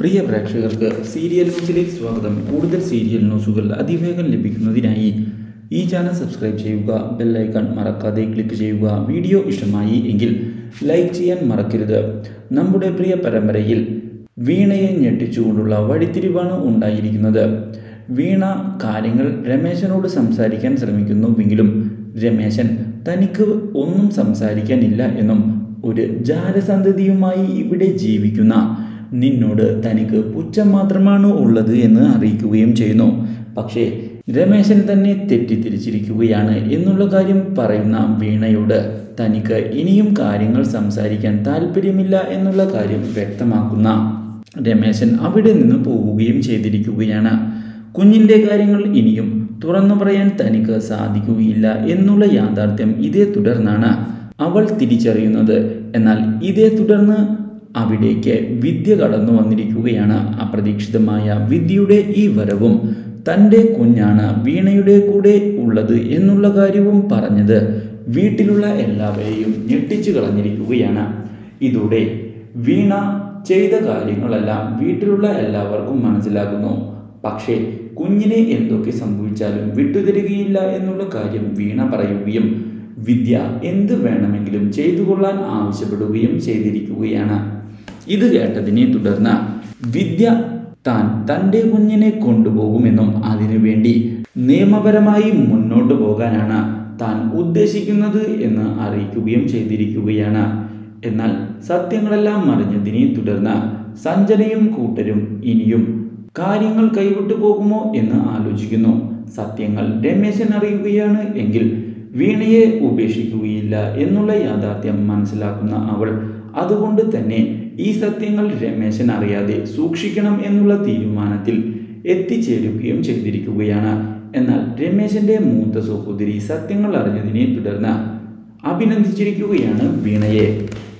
പ്രിയ പ്രേക്ഷകർക്ക് സീരിയൽ ന്യൂസിലേക്ക് സ്വാഗതം കൂടുതൽ സീരിയൽ ന്യൂസുകൾ അതിവേഗം ലഭിക്കുന്നതിനായി ഈ ചാനൽ സബ്സ്ക്രൈബ് ചെയ്യുക ബെല്ലൈക്കൺ മറക്കാതെ ക്ലിക്ക് ചെയ്യുക വീഡിയോ ഇഷ്ടമായി എങ്കിൽ ലൈക്ക് ചെയ്യാൻ മറക്കരുത് നമ്മുടെ പ്രിയ പരമ്പരയിൽ വീണയെ ഞെട്ടിച്ചുകൊണ്ടുള്ള വഴിത്തിരിവാണ് ഉണ്ടായിരിക്കുന്നത് വീണ കാര്യങ്ങൾ രമേശനോട് സംസാരിക്കാൻ ശ്രമിക്കുന്നുവെങ്കിലും രമേശൻ തനിക്ക് ഒന്നും സംസാരിക്കാനില്ല എന്നും ഒരു ജാരസന്തതിയുമായി ഇവിടെ ജീവിക്കുന്ന നിന്നോട് തനിക്ക് പുച്ഛം മാത്രമാണ് ഉള്ളത് എന്ന് അറിയിക്കുകയും ചെയ്യുന്നു പക്ഷേ രമേശൻ തന്നെ തെറ്റിദ്ധരിച്ചിരിക്കുകയാണ് എന്നുള്ള കാര്യം പറയുന്ന വീണയോട് തനിക്ക് ഇനിയും കാര്യങ്ങൾ സംസാരിക്കാൻ താല്പര്യമില്ല എന്നുള്ള കാര്യം വ്യക്തമാക്കുന്ന രമേശൻ അവിടെ നിന്ന് പോവുകയും ചെയ്തിരിക്കുകയാണ് കുഞ്ഞിൻ്റെ കാര്യങ്ങൾ ഇനിയും തുറന്നു പറയാൻ തനിക്ക് സാധിക്കുകയില്ല എന്നുള്ള യാഥാർത്ഥ്യം ഇതേ തുടർന്നാണ് അവൾ തിരിച്ചറിയുന്നത് എന്നാൽ ഇതേ തുടർന്ന് അവിടേക്ക് വിദ്യ കടന്നു വന്നിരിക്കുകയാണ് അപ്രതീക്ഷിതമായ വിദ്യയുടെ ഈ വരവും തൻ്റെ കുഞ്ഞാണ് വീണയുടെ കൂടെ ഉള്ളത് എന്നുള്ള കാര്യവും പറഞ്ഞത് വീട്ടിലുള്ള എല്ലാവരെയും ഞെട്ടിച്ചു കളഞ്ഞിരിക്കുകയാണ് ഇതോടെ വീണ ചെയ്ത കാര്യങ്ങളെല്ലാം വീട്ടിലുള്ള എല്ലാവർക്കും മനസ്സിലാകുന്നു പക്ഷേ കുഞ്ഞിനെ എന്തൊക്കെ സംഭവിച്ചാലും വിട്ടുതരികയില്ല എന്നുള്ള കാര്യം വീണ പറയുകയും വിദ്യ എന്ത് വേണമെങ്കിലും ചെയ്തു കൊള്ളാൻ ആവശ്യപ്പെടുകയും ചെയ്തിരിക്കുകയാണ് ഇത് കേട്ടതിനെ തുടർന്ന് വിദ്യ താൻ തൻ്റെ കുഞ്ഞിനെ കൊണ്ടുപോകുമെന്നും അതിനുവേണ്ടി നിയമപരമായി മുന്നോട്ട് പോകാനാണ് താൻ ഉദ്ദേശിക്കുന്നത് എന്ന് അറിയിക്കുകയും ചെയ്തിരിക്കുകയാണ് എന്നാൽ സത്യങ്ങളെല്ലാം മറിഞ്ഞതിനെ തുടർന്ന് സഞ്ജനയും കൂട്ടരും ഇനിയും കാര്യങ്ങൾ കൈവിട്ടു പോകുമോ എന്ന് ആലോചിക്കുന്നു സത്യങ്ങൾ രമേശൻ അറിയുകയാണ് എങ്കിൽ വീണയെ ഉപേക്ഷിക്കുകയില്ല എന്നുള്ള യാഥാർത്ഥ്യം മനസ്സിലാക്കുന്ന അവൾ അതുകൊണ്ട് തന്നെ ഈ സത്യങ്ങൾ രമേശൻ അറിയാതെ സൂക്ഷിക്കണം എന്നുള്ള തീരുമാനത്തിൽ എത്തിച്ചേരുകയും ചെയ്തിരിക്കുകയാണ് എന്നാൽ രമേശന്റെ മൂത്ത സഹോദരി സത്യങ്ങൾ അറിഞ്ഞതിനെ തുടർന്ന് അഭിനന്ദിച്ചിരിക്കുകയാണ് വീണയെ